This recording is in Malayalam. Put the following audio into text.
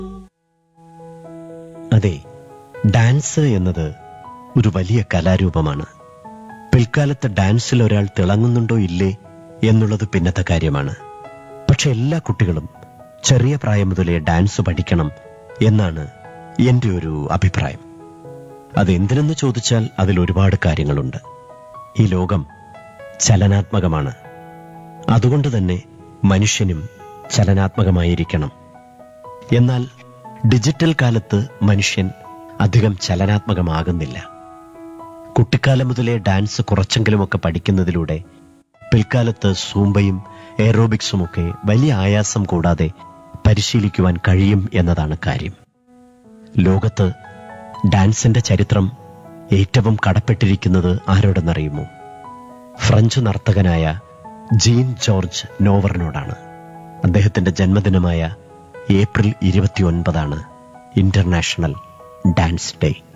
അതെ ഡാൻസ് എന്നത് ഒരു വലിയ കലാരൂപമാണ് പിൽക്കാലത്ത് ഡാൻസിൽ ഒരാൾ തിളങ്ങുന്നുണ്ടോ ഇല്ലേ എന്നുള്ളത് പിന്നത്തെ കാര്യമാണ് പക്ഷെ എല്ലാ കുട്ടികളും ചെറിയ പ്രായം മുതലേ ഡാൻസ് പഠിക്കണം എന്നാണ് എന്റെ ഒരു അഭിപ്രായം അതെന്തിനെന്ന് ചോദിച്ചാൽ അതിൽ ഒരുപാട് കാര്യങ്ങളുണ്ട് ഈ ലോകം ചലനാത്മകമാണ് അതുകൊണ്ട് തന്നെ മനുഷ്യനും ചലനാത്മകമായിരിക്കണം എന്നാൽ ഡിജിറ്റൽ കാലത്ത് മനുഷ്യൻ അധികം ചലനാത്മകമാകുന്നില്ല കുട്ടിക്കാലം മുതലേ ഡാൻസ് കുറച്ചെങ്കിലുമൊക്കെ പഠിക്കുന്നതിലൂടെ പിൽക്കാലത്ത് സൂംബയും എയറോബിക്സുമൊക്കെ വലിയ ആയാസം കൂടാതെ പരിശീലിക്കുവാൻ കഴിയും എന്നതാണ് കാര്യം ലോകത്ത് ഡാൻസിന്റെ ചരിത്രം ഏറ്റവും കടപ്പെട്ടിരിക്കുന്നത് ആരോടെന്നറിയുമോ ഫ്രഞ്ച് നർത്തകനായ ജീൻ ജോർജ് നോവറിനോടാണ് അദ്ദേഹത്തിന്റെ ജന്മദിനമായ ഏപ്രിൽ ഇരുപത്തിയൊൻപതാണ് ഇന്റർനാഷണൽ ഡാൻസ് ഡേ